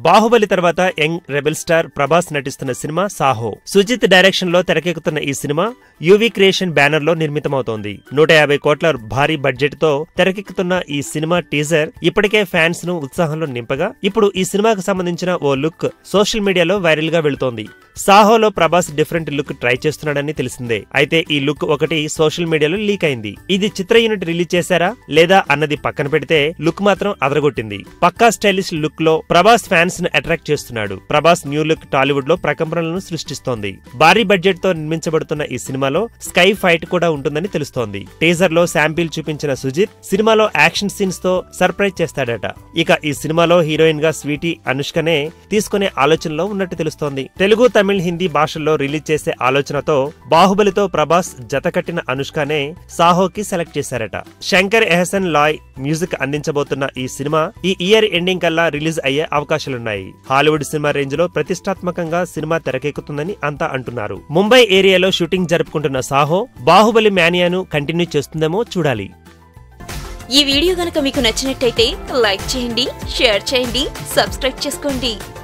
బాహుబలి తర్వాత young rebel star Prabhas నటిస్తున్న cinema Saaho Sujith direction లో తెరకెక్కుతున్న ఈ సినిమా యువి క్రియేషన్ బ్యానర్ లో నిర్మితమవుతోంది నూట యాభై కోట్ల భారీ బడ్జెట్ తో తెరకెక్కుతున్న ఈ సినిమా టీజర్ ఇప్పటికే ఫ్యాన్స్ ను ఉత్సాహంలో నింపగా ఇప్పుడు ఈ సినిమాకు సంబంధించిన ఓ లుక్ సోషల్ మీడియాలో వైరల్ గా వెళుతోంది సాహోలో ప్రభాస్ డిఫరెంట్ లుక్ ట్రై చేస్తున్నాడని తెలిసిందే అయితే ఈ లుక్ ఒకటి సోషల్ మీడియాలో లీక్ అయింది ఇది చిత్ర యూనిట్ రిలీజ్ చేశారా లేదా అన్నది పక్కన పెడితే లుక్ మాత్రం అదరగొట్టింది పక్కా స్టైలిష్ లుక్ లో ప్రభాస్ ఫ్యాన్స్ ను అట్రాక్ట్ చేస్తున్నాడు ప్రభాస్ న్యూ లుక్ టాలీవుడ్ లో ప్రకంపనలను సృష్టిస్తోంది భారీ బడ్జెట్ తో నిర్మించబడుతున్న ఈ సినిమాలో స్కై ఫైట్ కూడా ఉంటుందని తెలుస్తోంది టీజర్ లో శాంపిల్ చూపించిన సుజిత్ సినిమాలో యాక్షన్ సీన్స్ తో సర్ప్రైజ్ చేస్తాడట ఇక ఈ సినిమాలో హీరోయిన్ గా స్వీటీ అనుష్కనే తీసుకునే ఆలోచనలో ఉన్నట్టు తెలుస్తోంది తెలుగు తమిళ్ హిందీ భాషల్లో రిలీజ్ చేసే ఆలోచనతో బాహుబలితో ప్రభాస్ జతకట్టిన అనుష్కనే సాహోకి సెలెక్ట్ చేశారట శంకర్ ఎహసన్ లాయ్ మ్యూజిక్ అందించబోతున్న ఈ సినిమా ఈ ఇయర్ ఎండింగ్ కల్లా రిలీజ్ అయ్యే అవకాశాలున్నాయి హాలీవుడ్ సినిమా రేంజ్ లో ప్రతిష్టాత్మకంగా సినిమా తెరకెక్కుతుందని అంతా అంటున్నారు ముంబై ఏరియాలో షూటింగ్ జరుపుకుంటున్న సాహో బాహుబలి మేనియాను కంటిన్యూ చేస్తుందేమో చూడాలి ఈ వీడియో గనక మీకు నచ్చినట్టయితే లైక్ చేయండి షేర్ చేయండి సబ్స్క్రైబ్ చేసుకోండి